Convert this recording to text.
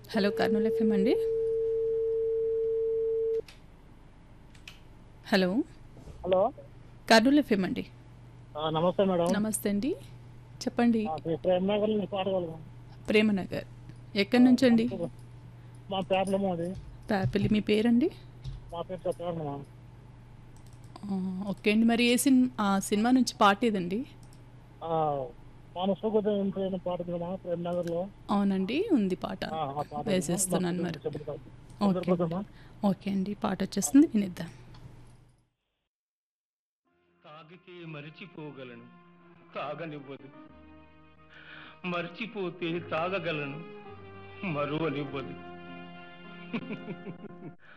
Hello Kurnool FM అండి hello hello Kurnool FM అండి ఆ, నమస్తే మేడం నమస్తే అండి చెప్పండి ఆ, శ్రీ ప్రేమనగర్ నుంచి పాడగలను ప్రేమనగర్ ఎక్కడి నుంచి అండి మా పేపలము అది ప్యాపిలి మీ పేరండి మా పేరు చెప్పాను ఆ, ఓకే అండి మరి ఏ సినిమా ఆ సినిమా నుంచి పాట ఏదండి మనసు కొద్దిగా పాట కదా ప్రేమనగర్లో అవునండి ఉంది పాట ఆ, ఆ పాట వేసేస్తున్నాను మరి చెబుతాను ఓకే సరిపోతుందా? ఓకే అండి పాట వచ్చేస్తుంది వినిద్దాం తాగితే మరిచిపోగలను తాగనివ్వదు మర్చిపోతే తాగగలను మరువనివ్వదు